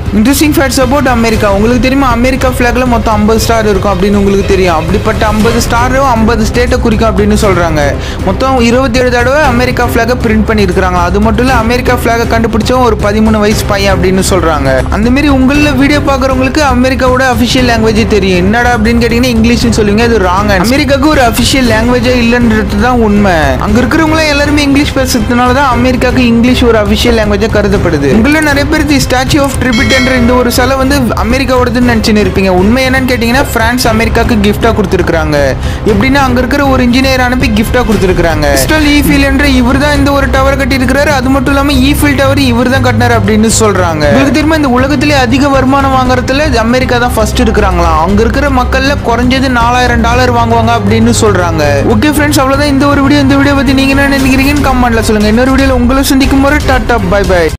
interesting facts about America உங்களுக்கு தெரியுமா America ஃபிளாக்ல மொத்தம் ஐம்பது ஸ்டார் இருக்கும் அப்படின்னு உங்களுக்கு தெரியும் அப்படிப்பட்ட ஐம்பது ஸ்டாரும் ஐம்பது ஸ்டேட்டை குறிக்கும் அப்படின்னு சொல்றாங்க மொத்தம் இருபத்தேழு தடவை அமெரிக்கா ஃபிளாகை பிரிண்ட் பண்ணியிருக்காங்க அது மட்டும் இல்ல அமெரிக்கா ஃபிளாகை கண்டுபிடிச்சவன் ஒரு பதிமூணு வயசு பையன் அப்படின்னு சொல்றாங்க அந்த மாதிரி உங்களில் வீடியோ பார்க்குறவங்களுக்கு அமெரிக்காவோட அஃபிஷியல் லாங்குவேஜ் தெரியும் என்னடா அப்படின்னு கேட்டிங்கன்னா இங்கிலீஷ்னு சொல்லுவீங்க அது ராங் அமெரிக்காவுக்கு ஒரு அஃபிஷியல் லாங்குவேஜே இல்லைன்றது தான் உண்மை அங்க இருக்கிறவங்க எல்லாருமே இங்கிலீஷ் பேசுறதுனால தான் அமெரிக்காவுக்கு இங்கிலீஷ் ஒரு அஃபிஷியல் லாங்குவேஜாக கருதப்படுது உங்களில் நிறைய பேர் தி ஸ்டாச்சு ஆஃப் ட்ரிபிட் என்ற இந்த ஒரு சிலை வந்து அமெரிக்காவோடதுன்னு நினச்சின்னு இருப்பீங்க உண்மை என்னன்னு கேட்டிங்கன்னா பிரான்ஸ் அமெரிக்காவுக்கு கிஃப்டாக கொடுத்துருக்காங்க எப்படின்னா அங்கே இருக்கிற ஒரு இன்ஜினியர் அனுப்பி கிஃப்டாக கொடுத்துருக்காங்க கிறிஸ்டல் ஈஃபில் என்ற இவர் தான் இந்த ஒரு டவர் கட்டியிருக்கிறாரு அது மட்டும் இல்லாமல் ஈஃபில் டவர் இவர் தான் கட்டினார் அப்படின்னு சொல்றாங்க உங்களுக்கு தெரியுமா இந்த உலகத்திலே அதிக வருமானம் வாங்குறதுல அமெரிக்கா தான் ஃபர்ஸ்ட் இருக்கிறாங்களாம் அங்க இருக்கிற மக்கள்ல குறைஞ்சது நாலாயிரம் டாலர் வாங்குவாங்க அப்படின்னு சொல்றாங்க ஓகே ஃப்ரெண்ட்ஸ் அவ்வளவுதான் இந்த ஒரு வீடியோ இந்த வீடியோ பத்தி நீங்க என்ன நினைக்கிறீங்கன்னு கமெண்ட்ல சொல்லுங்க இன்னொரு வீடியோல உங்களை சந்திக்கும் போது டாட்டா பை பை